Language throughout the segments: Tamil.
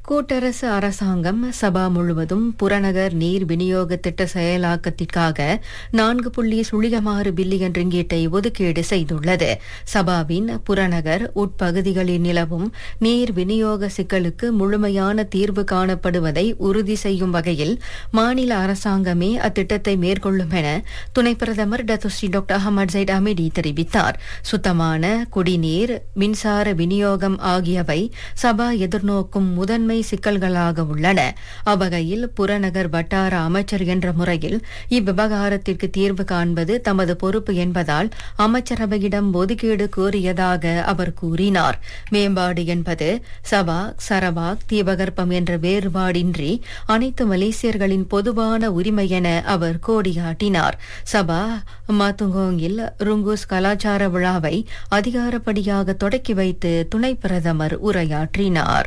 கூட்டரசு அரசாங்கம் சபா முழுவதும் புறநகர் நீர் விநியோக திட்ட செயலாக்கத்திற்காக நான்கு புள்ளி சுழியமாறு பில்லியன் ரிங்கீட்டை ஒதுக்கீடு செய்துள்ளது சபாவின் புறநகர் உட்பகுதிகளில் நிலவும் நீர் விநியோக சிக்கலுக்கு முழுமையான தீர்வு காணப்படுவதை உறுதி செய்யும் வகையில் மாநில அரசாங்கமே அத்திட்டத்தை மேற்கொள்ளும் என துணை பிரதமர் டத்துஸ்ரீ டாக்டர் அகமது ஜைட் அமிடி தெரிவித்தார் சுத்தமான குடிநீர் மின்சார விநியோகம் ஆகியவை சபா எதிர்நோக்கும் முதன்மை சிக்கல்களாக உள்ளன அவ்வகையில் புறநகர் வட்டார அமைச்சர் என்ற முறையில் இவ்விவகாரத்திற்கு தீர்வு காண்பது தமது பொறுப்பு என்பதால் அமைச்சரவையிடம் ஒதுக்கீடு கோரியதாக அவர் கூறினார் மேம்பாடு என்பது சபாக் சரவாக் தீபகற்பம் என்ற வேறுபாடின்றி அனைத்து மலேசியர்களின் பொதுவான உரிமை என அவர் கோடியாட்டினார் சபா மாத்துங்கோங்கில் ருங்கூஸ் கலாச்சார விழாவை அதிகாரப்படியாக தொடக்கி வைத்து துணை பிரதமர் உரையாற்றினார்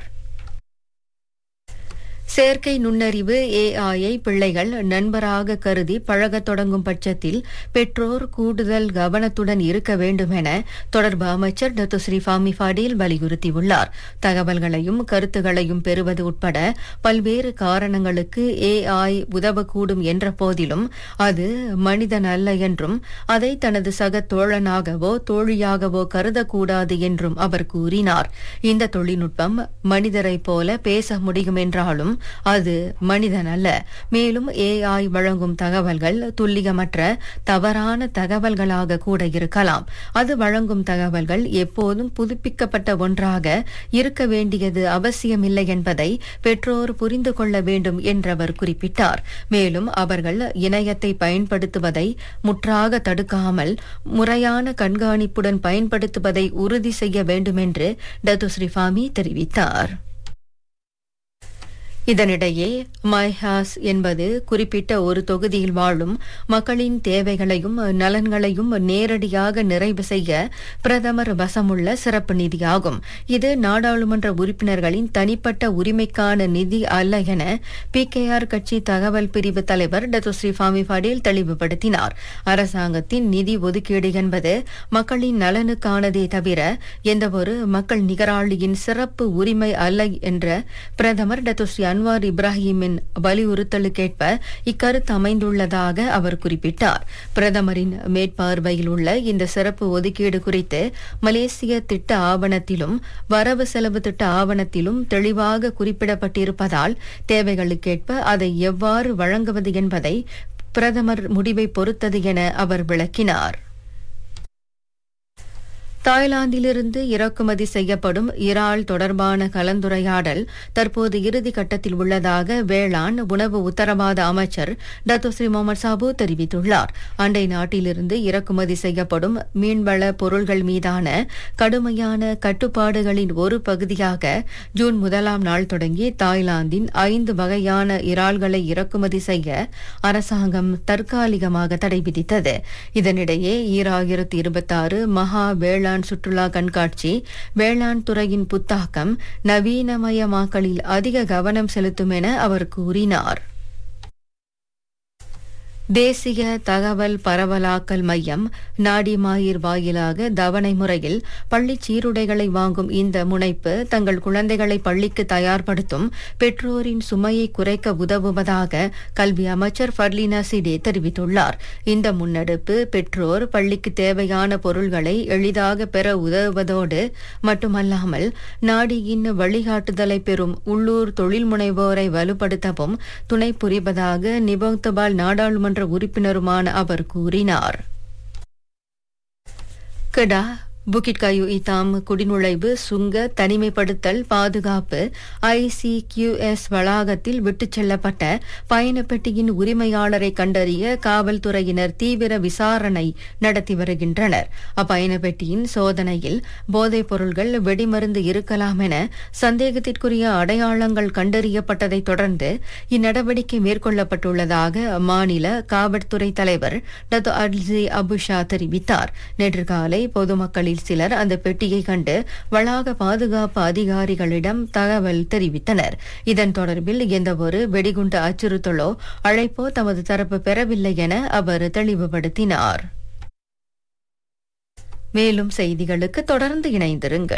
செயற்கை நுண்ணறிவு ஏஐயை பிள்ளைகள் நண்பராக கருதி பழகத் தொடங்கும் பட்சத்தில் பெற்றோர் கூடுதல் கவனத்துடன் இருக்க வேண்டும் என தொடர்பு அமைச்சர் டத்து ஸ்ரீ ஃபாமி ஃபடீல் வலியுறுத்தியுள்ளார் தகவல்களையும் கருத்துகளையும் பெறுவது உட்பட பல்வேறு காரணங்களுக்கு ஏஐ உதவக்கூடும் என்ற போதிலும் அது மனிதன் அல்ல என்றும் அதை தனது சக தோழனாகவோ தோழியாகவோ கருதக்கூடாது என்றும் அவர் கூறினார் இந்த தொழில்நுட்பம் மனிதரைப் போல பேச முடியும் என்றாலும் அது மனிதன் அல்ல மேலும் ஏஐ வழங்கும் தகவல்கள் துல்லியமற்ற தவறான தகவல்களாக கூட இருக்கலாம் அது வழங்கும் தகவல்கள் எப்போதும் புதுப்பிக்கப்பட்ட ஒன்றாக இருக்க வேண்டியது அவசியமில்லை என்பதை பெற்றோர் புரிந்து கொள்ள வேண்டும் என்றவர் குறிப்பிட்டார் மேலும் அவர்கள் இணையத்தை பயன்படுத்துவதை முற்றாக தடுக்காமல் முறையான கண்காணிப்புடன் பயன்படுத்துவதை உறுதி செய்ய வேண்டும் என்று டத்து ஸ்ரீஃபாமி தெரிவித்தார் இதனிடையே மைஹாஸ் என்பது குறிப்பிட்ட ஒரு தொகுதியில் வாழும் மக்களின் தேவைகளையும் நலன்களையும் நேரடியாக நிறைவு செய்ய பிரதமர் வசமுள்ள சிறப்பு நிதியாகும் இது நாடாளுமன்ற உறுப்பினர்களின் தனிப்பட்ட உரிமைக்கான நிதி அல்ல என பி கே ஆர் கட்சி தகவல் பிரிவு தலைவர் டத்து ஸ்ரீ ஃபாமி படேல் தெளிவுபடுத்தினார் அரசாங்கத்தின் நிதி ஒதுக்கீடு என்பது மக்களின் நலனுக்கானதே தவிர எந்தவொரு மக்கள் நிகராளியின் சிறப்பு உரிமை அல்ல என்ற பிரதமர் டத்து ஸ்ரீ அன்வார் இப்ராஹிமின் வலியுறுத்தலுக்கேற்ப இக்கருத்து அமைந்துள்ளதாக அவர் குறிப்பிட்டார் பிரதமரின் மேற்பார்வையில் உள்ள இந்த சிறப்பு ஒதுக்கீடு குறித்து மலேசிய திட்ட ஆவணத்திலும் வரவு செலவு திட்ட ஆவணத்திலும் தெளிவாக குறிப்பிடப்பட்டிருப்பதால் தேவைகளுக்கேற்ப அதை எவ்வாறு வழங்குவது என்பதை பிரதமர் முடிவை பொறுத்தது என அவர் விளக்கினார் தாய்லாந்திலிருந்து இறக்குமதி செய்யப்படும் இறால் தொடர்பான கலந்துரையாடல் தற்போது இறுதி கட்டத்தில் உள்ளதாக வேளாண் உணவு உத்தரவாத அமைச்சர் டத்தோஸ்ரீ முகமது சாபு தெரிவித்துள்ளார் அண்டை நாட்டிலிருந்து இறக்குமதி செய்யப்படும் மீன்வள பொருள்கள் மீதான கடுமையான கட்டுப்பாடுகளின் ஒரு பகுதியாக ஜூன் முதலாம் நாள் தொடங்கி தாய்லாந்தின் ஐந்து வகையான இறால்களை இறக்குமதி செய்ய அரசாங்கம் தற்காலிகமாக தடை விதித்தது இதனிடையே ஈராயிரத்தி இருபத்தாறு மகா வேளாண் வேளாண் சுற்றுலா கண்காட்சி வேளாண் துறையின் புத்தாக்கம் நவீனமயமாக்கலில் அதிக கவனம் செலுத்தும் என அவர் கூறினார் தேசிய தகவல் பரவலாக்கல் மையம் நாடிமாயிர் வாயிலாக தவணை முறையில் பள்ளி சீருடைகளை வாங்கும் இந்த முனைப்பு தங்கள் குழந்தைகளை பள்ளிக்கு தயார்படுத்தும் பெற்றோரின் சுமையை குறைக்க உதவுவதாக கல்வி அமைச்சர் ஃபர்லினா சிடே தெரிவித்துள்ளார் இந்த முன்னெடுப்பு பெற்றோர் பள்ளிக்கு தேவையான பொருள்களை எளிதாக பெற உதவுவதோடு மட்டுமல்லாமல் நாடியின் வழிகாட்டுதலை பெறும் உள்ளூர் தொழில் முனைவோரை வலுப்படுத்தவும் துணை புரிவதாக நிபோக்தபால் நாடாளுமன்ற சட்டமன்ற உறுப்பினருமான அவர் கூறினார் கெடா புகிட் கயு இத்தாம் குடிநுழைவு சுங்க தனிமைப்படுத்தல் பாதுகாப்பு ஐசிகியூஎஸ் வளாகத்தில் விட்டுச் செல்லப்பட்ட பயணப்பெட்டியின் உரிமையாளரை கண்டறிய காவல்துறையினர் தீவிர விசாரணை நடத்தி வருகின்றனர் அப்பயணப்பெட்டியின் சோதனையில் போதைப் பொருள்கள் வெடிமருந்து இருக்கலாம் என சந்தேகத்திற்குரிய அடையாளங்கள் கண்டறியப்பட்டதைத் தொடர்ந்து இந்நடவடிக்கை மேற்கொள்ளப்பட்டுள்ளதாக அம்மாநில காவல்துறை தலைவர் டத்து அட்லி அபுஷா தெரிவித்தார் நேற்று காலை பொதுமக்களில் அவர்களில் சிலர் அந்த பெட்டியை கண்டு வளாக பாதுகாப்பு அதிகாரிகளிடம் தகவல் தெரிவித்தனர் இதன் தொடர்பில் எந்தவொரு வெடிகுண்டு அச்சுறுத்தலோ அழைப்போ தமது தரப்பு பெறவில்லை என அவர் தெளிவுபடுத்தினார் மேலும் செய்திகளுக்கு தொடர்ந்து இணைந்திருங்கள்